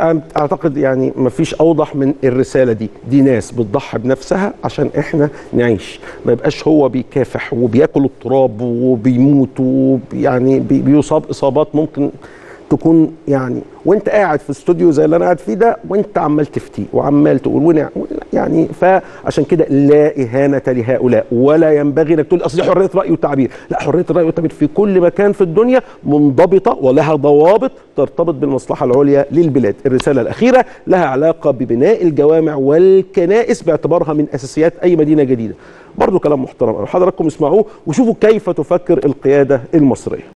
اعتقد يعني ما فيش اوضح من الرساله دي دي ناس بتضحي بنفسها عشان احنا نعيش ما يبقاش هو بيكافح وبياكل التراب وبيموت ويعني بي- بيصاب اصابات ممكن تكون يعني وانت قاعد في استوديو زي اللي انا قاعد فيه ده وانت عمال تفتي وعمال تقول ونع يعني فعشان كده لا اهانه لهؤلاء ولا ينبغي انك تقول اصل دي حريه راي وتعبير لا حريه الراي والتعبير في كل مكان في الدنيا منضبطه ولها ضوابط ترتبط بالمصلحه العليا للبلاد الرساله الاخيره لها علاقه ببناء الجوامع والكنائس باعتبارها من اساسيات اي مدينه جديده برضو كلام محترم حضراتكم اسمعوه وشوفوا كيف تفكر القياده المصريه